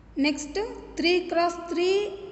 Next three cross three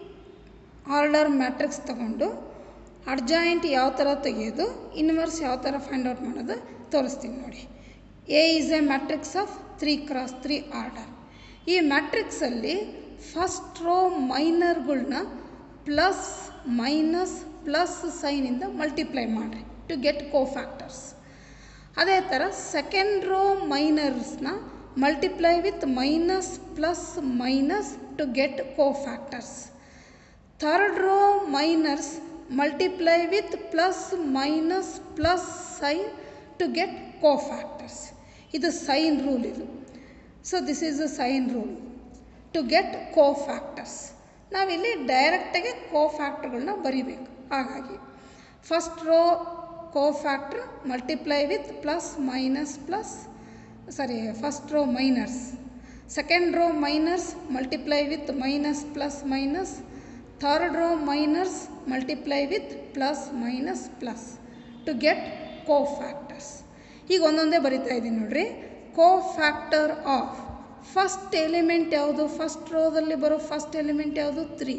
order matrix ತಗೊಂಡು adjoint ಯಾವ ಥರ ತೆಗೆಯೋದು ಇನ್ವರ್ಸ್ ಯಾವ ಥರ ಫೈಂಡ್ ಔಟ್ ಮಾಡೋದು ತೋರಿಸ್ತೀನಿ ನೋಡಿ A is a matrix of three cross three order ಈ ಮ್ಯಾಟ್ರಿಕ್ಸಲ್ಲಿ ಫಸ್ಟ್ ರೋ ಮೈನರ್ಗಳ್ನ ಪ್ಲಸ್ ಮೈನಸ್ ಪ್ಲಸ್ ಸೈನಿಂದ ಮಲ್ಟಿಪ್ಲೈ ಮಾಡಿರಿ ಟು ಗೆಟ್ ಕೋ ಫ್ಯಾಕ್ಟರ್ಸ್ ಅದೇ ಥರ ಸೆಕೆಂಡ್ ರೋ ಮೈನರ್ಸ್ನ multiply with minus plus minus to get cofactors third row minors multiply with plus minus plus sign to get cofactors ಇದು sign rule ಇದು so this is a sign rule to get cofactors ನಾವಿಲ್ಲಿ ಡೈರೆಕ್ಟಾಗಿ ಕೋ ಫ್ಯಾಕ್ಟ್ರ್ಗಳನ್ನ ಬರಿಬೇಕು ಹಾಗಾಗಿ first row cofactor multiply with plus minus plus sorry first row minors second row minors multiply with minus plus minus third row minors multiply with plus minus plus to get cofactors ಈಗ ಒಂದೊಂದೇ ಬರಿತಾ ಇದ್ದೀನಿ ನೋಡ್ರಿ cofactor of first element ಯಾವುದು first ರೋದಲ್ಲಿ ಬರೋ first element ಯಾವುದು three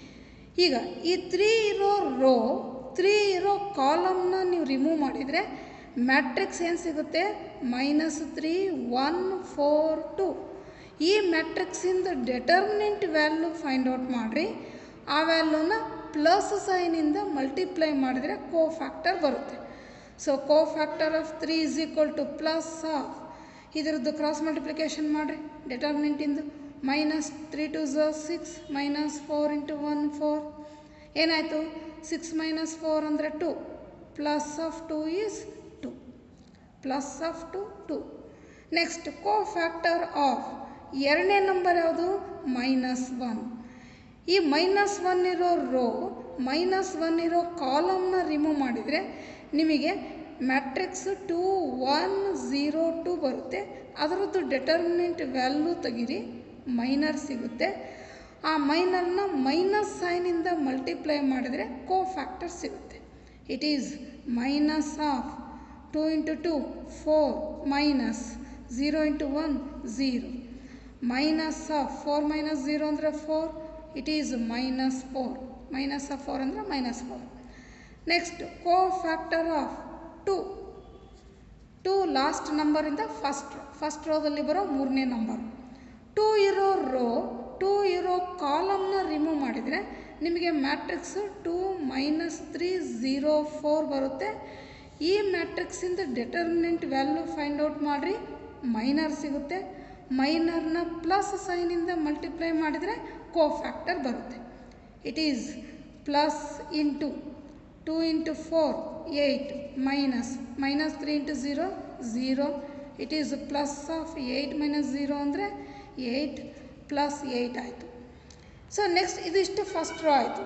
ಈಗ ಈ ತ್ರೀ ಇರೋ ರೋ ತ್ರೀ ಇರೋ ಕಾಲಮ್ನ ನೀವು ರಿಮೂವ್ ಮಾಡಿದರೆ ಮ್ಯಾಟ್ರಿಕ್ಸ್ ಏನು ಸಿಗುತ್ತೆ minus three one four two ಈ ಮ್ಯಾಟ್ರಿಕ್ಸಿಂದ ಡೆಟರ್ಮಿನೆಂಟ್ ವ್ಯಾಲ್ಯೂ ಫೈಂಡ್ ಔಟ್ ಮಾಡಿರಿ ಆ ವ್ಯಾಲ್ಯೂನ ಪ್ಲಸ್ ಸೈನಿಂದ ಮಲ್ಟಿಪ್ಲೈ ಮಾಡಿದರೆ ಕೋ ಫ್ಯಾಕ್ಟರ್ ಬರುತ್ತೆ so cofactor of three is equal to plus of ಇದರದ್ದು ಕ್ರಾಸ್ ಮಲ್ಟಿಪ್ಲಿಕೇಶನ್ ಮಾಡಿರಿ ಡೆಟರ್ಮಿನೆಂಟಿಂದು ಮೈನಸ್ ತ್ರೀ ಟು ಝ six minus four into one four ಏನಾಯಿತು ಸಿಕ್ಸ್ ಮೈನಸ್ ಫೋರ್ ಅಂದರೆ two plus of two is two plus of two two next cofactor of ಎರಡನೇ number ಯಾವುದು minus one ಈ minus one ಇರೋ row minus one ಇರೋ ಕಾಲಮ್ನ remove ಮಾಡಿದರೆ ನಿಮಗೆ matrix two one zero two ಬರುತ್ತೆ ಅದರದ್ದು ಡೆಟರ್ಮಿನೆಂಟ್ ವ್ಯಾಲ್ಯೂ ತೆಗೀರಿ ಮೈನರ್ ಸಿಗುತ್ತೆ ಆ ಮೈನರ್ನ ಮೈನಸ್ ಸೈನಿಂದ ಮಲ್ಟಿಪ್ಲೈ ಮಾಡಿದರೆ ಕೋ ಫ್ಯಾಕ್ಟರ್ ಸಿಗುತ್ತೆ it is minus of two into two four minus zero into one zero minus of four minus zero ಅಂದರೆ four it is minus four minus of four ಅಂದರೆ minus four next cofactor of two two last ನಂಬರಿಂದ first row first ರೋದಲ್ಲಿ ಬರೋ ಮೂರನೇ number two ಇರೋ row two ಇರೋ ಕಾಲಮ್ನ remove ಮಾಡಿದರೆ ನಿಮಗೆ matrix two minus three zero four ಬರುತ್ತೆ ಈ ಮ್ಯಾಟ್ರಿಕ್ಸಿಂದ ಡೆಟರ್ಮಿನೆಂಟ್ ವ್ಯಾಲ್ಯೂ ಫೈಂಡ್ ಔಟ್ ಮಾಡಿರಿ ಮೈನರ್ ಸಿಗುತ್ತೆ ಮೈನರ್ನ ಪ್ಲಸ್ ಸೈನಿಂದ ಮಲ್ಟಿಪ್ಲೈ ಮಾಡಿದರೆ ಕೋ ಫ್ಯಾಕ್ಟರ್ ಬರುತ್ತೆ it is plus into two into four eight minus minus three into zero zero it is plus of eight minus zero ಅಂದರೆ ಏಯ್ಟ್ ಪ್ಲಸ್ ಏಯ್ಟ್ ಆಯಿತು so next ಇದಿಷ್ಟು first row ಆಯಿತು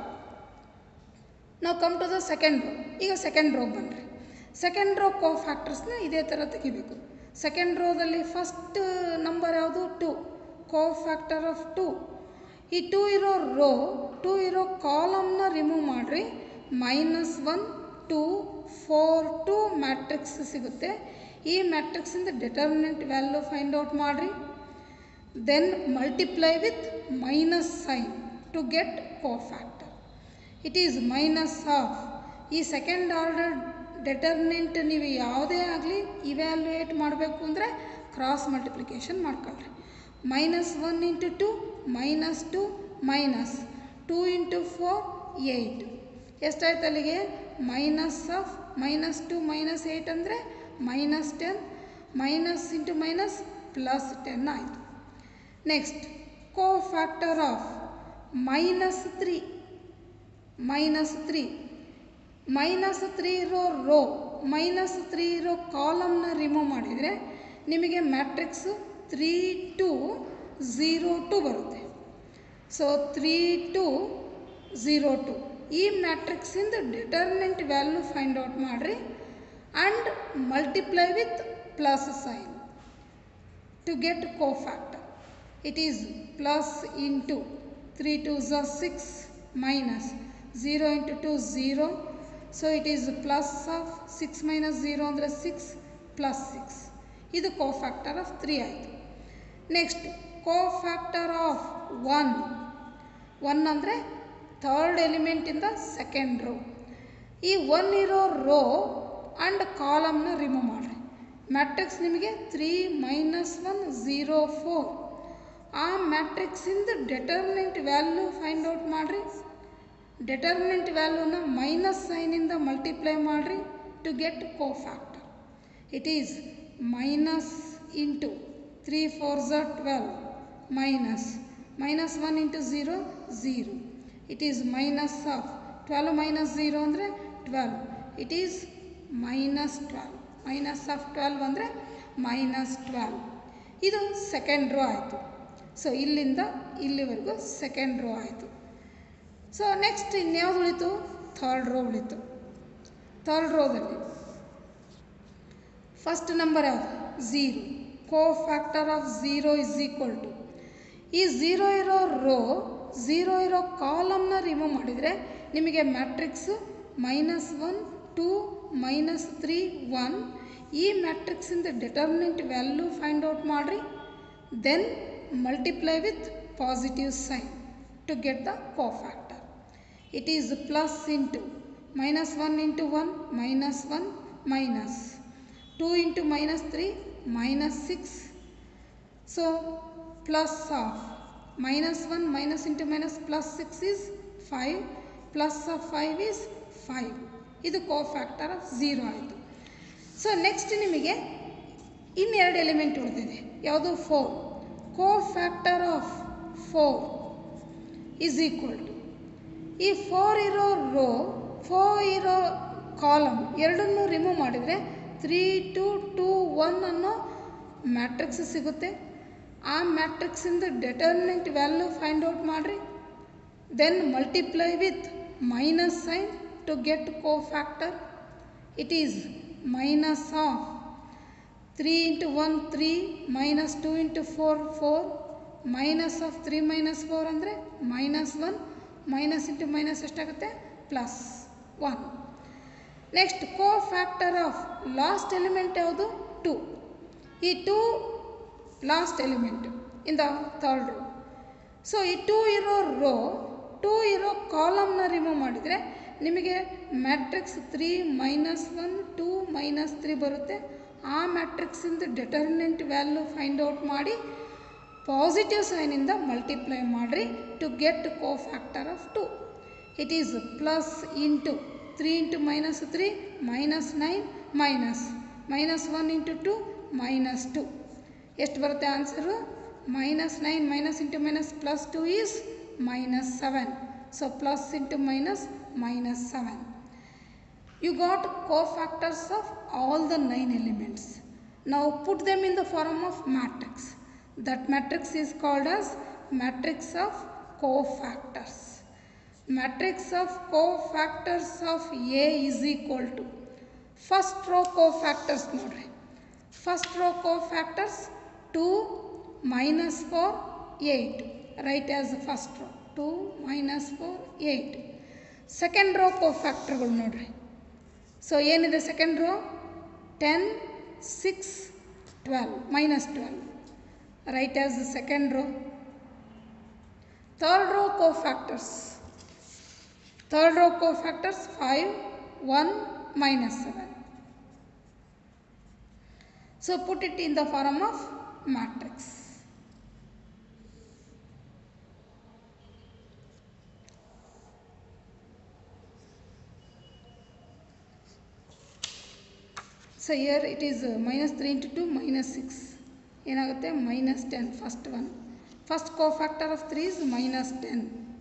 ನಾವು come to the second row ಈಗ second row ಬನ್ನಿರಿ second row ಕೋ ಫ್ಯಾಕ್ಟರ್ಸ್ನ ಇದೇ ಥರ ತೆಗಿಬೇಕು ಸೆಕೆಂಡ್ ರೋದಲ್ಲಿ ಫಸ್ಟ್ ನಂಬರ್ ಯಾವುದು to co cofactor of two ಈ ಟೂ ಇರೋ ರೋ ಟೂ ಇರೋ ಕಾಲಮ್ನ ರಿಮೂವ್ ಮಾಡಿರಿ minus one two four two matrix ಸಿಗುತ್ತೆ ಈ ಮ್ಯಾಟ್ರಿಕ್ಸಿಂದ ಡೆಟರ್ಮಿನೆಂಟ್ ವ್ಯಾಲ್ಯೂ ಫೈಂಡ್ ಔಟ್ ಮಾಡಿರಿ then multiply with minus sign to get cofactor it is minus of ಈ ಸೆಕೆಂಡ್ ಆರ್ಡರ್ ಡೆಟರ್ಮಿನೆಂಟ್ ನೀವು ಯಾವುದೇ ಆಗಲಿ ಇವ್ಯಾಲ್ಯೂಯೇಟ್ ಮಾಡಬೇಕು ಅಂದರೆ ಕ್ರಾಸ್ ಮಲ್ಟಿಪ್ಲಿಕೇಶನ್ ಮಾಡ್ಕೊಳ್ರಿ minus one into two minus two minus two into four eight ಎಷ್ಟಾಯ್ತು ಅಲ್ಲಿಗೆ minus of minus two minus eight ಅಂದರೆ minus ten minus into minus plus ten ಆಯಿತು next cofactor of minus three minus three minus three ಇರೋ row minus three ಇರೋ ಕಾಲಮ್ನ remove ಮಾಡಿದರೆ ನಿಮಗೆ matrix three two zero two ಬರುತ್ತೆ so three two zero two ಈ ಮ್ಯಾಟ್ರಿಕ್ಸಿಂದ determinant value find out ಮಾಡಿರಿ and multiply with plus sign to get cofactor it is plus into three two ಝ six minus zero into two zero so it is plus of six minus zero ಅಂದರೆ six plus six ಇದು cofactor of three ಆಯಿತು next cofactor of one one ಅಂದರೆ third element in the second row ಈ one ಇರೋ row and ಕಾಲಮ್ನ remove ಮಾಡಿರಿ matrix ನಿಮಗೆ three minus one zero four ಆ ಮ್ಯಾಟ್ರಿಕ್ಸಿಂದ ಡೆಟರ್ಮಿನೆಂಟ್ ವ್ಯಾಲ್ಯೂ ಫೈಂಡ್ ಔಟ್ ಮಾಡಿರಿ ಡೆಟರ್ಮಿನೆಂಟ್ ವ್ಯಾಲ್ಯೂನ ಮೈನಸ್ ಸೈನಿಂದ ಮಲ್ಟಿಪ್ಲೈ ಮಾಡಿರಿ to get cofactor it is minus into three four ಝ twelve minus minus one into zero zero it is minus of twelve minus zero ಅಂದರೆ twelve it is minus twelve minus of twelve ಅಂದರೆ minus twelve ಇದು second row ಆಯಿತು so ಇಲ್ಲಿಂದ ಇಲ್ಲಿವರೆಗೂ second row ಆಯಿತು so next ಇನ್ಯಾವುದು ಉಳಿತು third row ಉಳಿತು ಥರ್ಡ್ ರೋದಲ್ಲಿ ಫಸ್ಟ್ ನಂಬರ್ ಯಾವುದು zero cofactor of zero is equal to ಈ ಝೀರೋ ಇರೋ ರೋ ಝೀರೋ ಇರೋ ಕಾಲಮ್ನ ರಿಮೂವ್ ಮಾಡಿದರೆ ನಿಮಗೆ matrix minus one two minus three one ಈ ಮ್ಯಾಟ್ರಿಕ್ಸಿಂದ ಡೆಟರ್ಮಿನೆಂಟ್ ವ್ಯಾಲ್ಯೂ ಫೈಂಡ್ ಔಟ್ ಮಾಡಿರಿ then multiply with positive sign to get the cofactor it is plus into minus one into one minus one minus two into minus three minus six so plus of minus one minus into minus plus six is five plus of five is five ಇದು cofactor of zero ಆಯಿತು so next ನಿಮಗೆ ಇನ್ನೆರಡು element ಉಳಿದಿದೆ ಯಾವುದು four cofactor of four is equal to ಈ four ಇರೋ row four ಇರೋ column ಎರಡನ್ನೂ ರಿಮೂವ್ ಮಾಡಿದರೆ ತ್ರೀ ಟು ಟು ಒನ್ ಅನ್ನೋ ಮ್ಯಾಟ್ರಿಕ್ಸ್ ಸಿಗುತ್ತೆ ಆ ಮ್ಯಾಟ್ರಿಕ್ಸಿಂದ ಡೆಟರ್ಮಿನೆಂಟ್ ವ್ಯಾಲ್ಯೂ ಫೈಂಡ್ ಔಟ್ ಮಾಡಿರಿ then multiply with minus sign to get cofactor it is minus of three into one three minus two into four four minus of three minus four ಅಂದರೆ minus one minus into minus ಎಷ್ಟಾಗುತ್ತೆ plus one next cofactor of last element ಯಾವುದು to ಈ two last element in the third row so ಈ two ಇರೋ row two ಇರೋ ಕಾಲಮ್ನ remove ಮಾಡಿದರೆ ನಿಮಗೆ matrix three minus one two minus three ಬರುತ್ತೆ ಆ ಮ್ಯಾಟ್ರಿಕ್ಸಿಂದ ಡೆಟರ್ಮಿನೆಂಟ್ ವ್ಯಾಲ್ಯೂ ಫೈಂಡ್ ಔಟ್ ಮಾಡಿ ಪಾಸಿಟಿವ್ ಸೈನಿಂದ ಮಲ್ಟಿಪ್ಲೈ ಮಾಡಿರಿ to get cofactor of two it is plus into three into minus three minus nine minus minus one into two minus two ಎಷ್ಟು ಬರುತ್ತೆ answer minus nine minus into minus plus to is minus seven so plus into minus minus seven you got cofactors of all the nine elements. Now put them in the form of matrix. That matrix is called as matrix of cofactors. Matrix of cofactors of A is equal to first row cofactors ನೋಡ್ರಿ first row cofactors 2 minus 4 8 write as the first row 2 minus 4 8 second row cofactorಗಳು ನೋಡ್ರಿ so ಏನಿದೆ second row ten six twelve minus twelve right as the second row third row cofactors third row cofactors five one minus seven so put it in the form of matrix so here it is minus three into two minus six ಏನಾಗುತ್ತೆ minus ten first one first cofactor of three is minus ten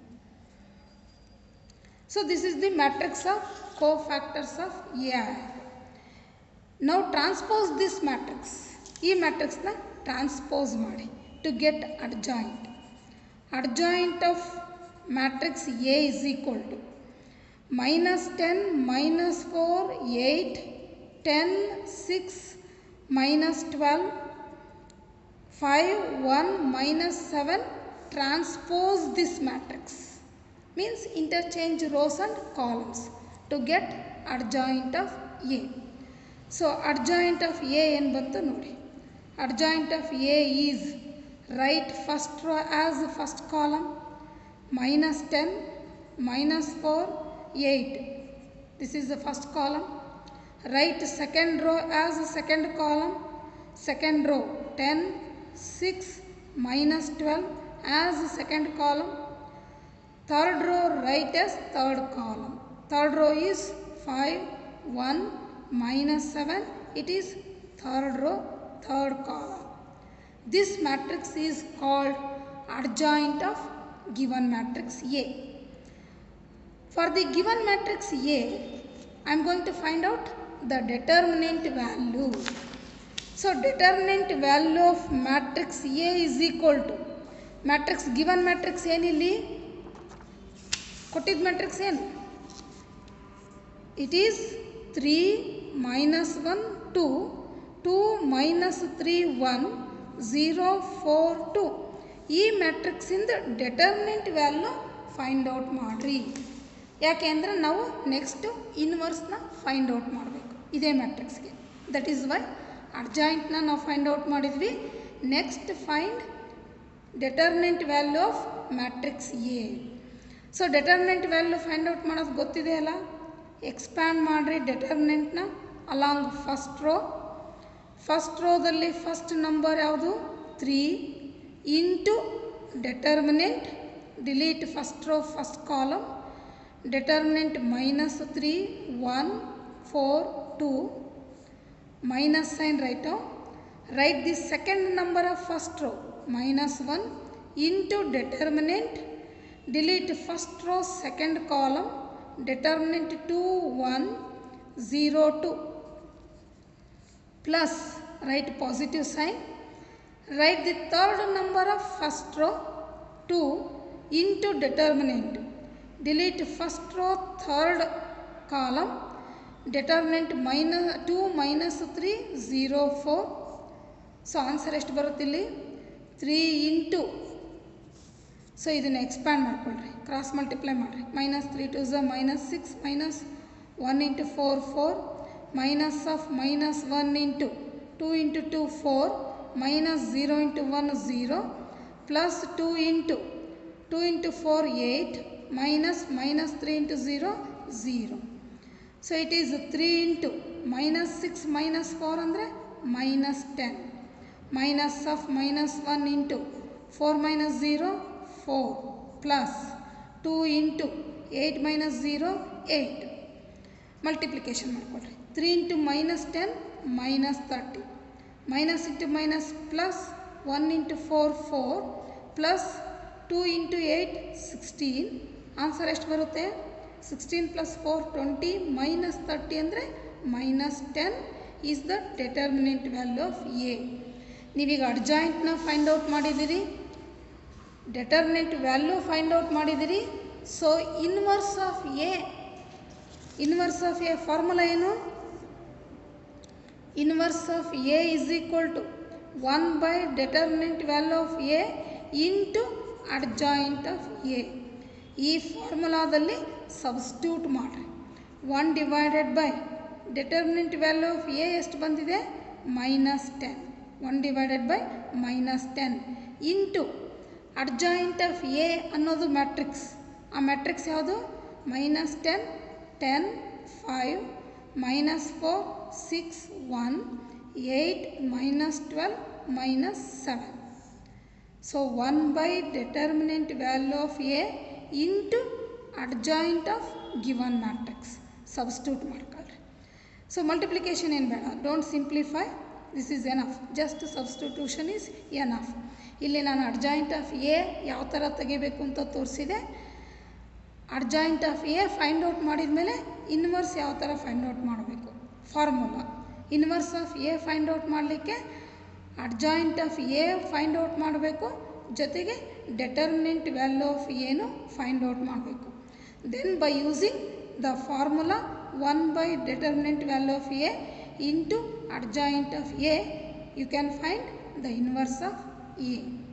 so this is the matrix of co factors of A ನಾವು transpose this matrix ಈ ಮ್ಯಾಟ್ರಿಕ್ಸ್ನ transpose ಮಾಡಿ to get adjoint adjoint of matrix A is equal to minus ten minus four eight 10, 6, minus 12, 5, 1, minus 7, transpose this matrix. Means interchange rows and columns to get adjoint of A. So, adjoint of A ಏನು ಬಂತು ನೋಡಿ adjoint of A is write first row as first column minus 10 minus 4 8 this is the first column write second row as second column second row 10 6 minus 12 as second column third row write as third column third row is 5 1 minus 7 it is third row third column this matrix is called adjoint of given matrix A. For the given matrix A, I am going to find out the determinant value. So, determinant value of matrix A is equal to matrix given matrix ಏನಿಲ್ಲಿ ಕೊಟ್ಟಿದ್ದ matrix ಏನು it is three minus one two two minus three one zero four two ಈ ಮ್ಯಾಟ್ರಿಕ್ಸಿಂದ determinant value find out ಮಾಡಿರಿ ಯಾಕೆ ಅಂದರೆ ನಾವು next ಇನ್ವರ್ಸ್ನ find out ಮಾಡಬೇಕು ಇದೇ ಮ್ಯಾಟ್ರಿಕ್ಸ್ಗೆ ದಟ್ ಈಸ್ ವೈ ಅರ್ಜಾಯಿಂಟ್ನ ನಾವು ಫೈಂಡ್ ಔಟ್ ಮಾಡಿದ್ವಿ next find determinant value of matrix A so determinant value find out ಮಾಡೋದು ಗೊತ್ತಿದೆ ಅಲ್ಲ ಎಕ್ಸ್ಪ್ಯಾಂಡ್ ಮಾಡಿರಿ ಡೆಟರ್ಮಿನೆಂಟ್ನ ಅಲಾಂಗ್ ಫಸ್ಟ್ ರೋ ಫಸ್ಟ್ ರೋದಲ್ಲಿ ಫಸ್ಟ್ ನಂಬರ್ ಯಾವುದು three into determinant delete first row first column determinant minus three one four two minus sign right now write the second number of first row minus 1 into determinant delete first row second column determinant 2 1 0 2 plus write positive sign write the third number of first row 2 into determinant delete first row third column determinant minus two minus three zero four so answer ಎಷ್ಟು ಬರುತ್ತಿಲ್ಲಿ three into so ಇದನ್ನು expand ಮಾಡ್ಕೊಳ್ರಿ cross multiply ಮಾಡಿರಿ minus three two ಝ minus six minus one into four four minus of minus one into two into two four minus zero into one zero plus two into two into four eight minus minus three into zero zero so it is three into minus six minus four ಅಂದರೆ minus ten minus of minus one into four minus zero four plus two into eight minus zero eight multiplication ಮಾಡಿಕೊಡ್ರಿ three into minus ten minus thirty minus into minus plus one into four four plus two into eight sixteen answer ಎಷ್ಟು ಬರುತ್ತೆ sixteen plus four twenty minus thirty ಅಂದರೆ minus ten is the determinant value of A ನೀವೀಗ ಅಡ್ಜಾಯಿಂಟ್ನ find out ಮಾಡಿದ್ದೀರಿ determinant value find out ಮಾಡಿದ್ದೀರಿ so inverse of A inverse of A formula ಏನು inverse of A is equal to one by determinant value of A into adjoint of A ಈ ಫಾರ್ಮುಲಾದಲ್ಲಿ substitute ಮಾಡಿರಿ one divided by determinant value of A ಎಷ್ಟು ಬಂದಿದೆ minus ten one divided by minus ten into adjoint of A ಅನ್ನೋದು matrix ಆ matrix ಯಾವುದು minus ten ten five minus four six one eight minus twelve minus seven so one by determinant value of A into adjoint of given matrix substitute ಮಾಡ್ಕೊಳ್ರಿ so multiplication ಏನು ಬೇಡ don't simplify this is enough just substitution is enough ಇಲ್ಲಿ ನಾನು adjoint of A ಯಾವ ಥರ ತೆಗಿಬೇಕು ಅಂತ ತೋರಿಸಿದೆ adjoint of A find out ಮಾಡಿದ ಮೇಲೆ ಇನ್ವರ್ಸ್ ಯಾವ ಥರ ಫೈಂಡ್ ಔಟ್ ಮಾಡಬೇಕು formula inverse of A find out ಮಾಡಲಿಕ್ಕೆ adjoint of A find out ಮಾಡಬೇಕು ಜೊತೆಗೆ ಡೆಟರ್ಮಿನೆಂಟ್ ವ್ಯಾಲ್ಯೂ ಆಫ್ ಏನು ಫೈಂಡ್ ಔಟ್ ಮಾಡಬೇಕು then by using the formula one by determinant value of A into adjoint of A you can find the inverse of A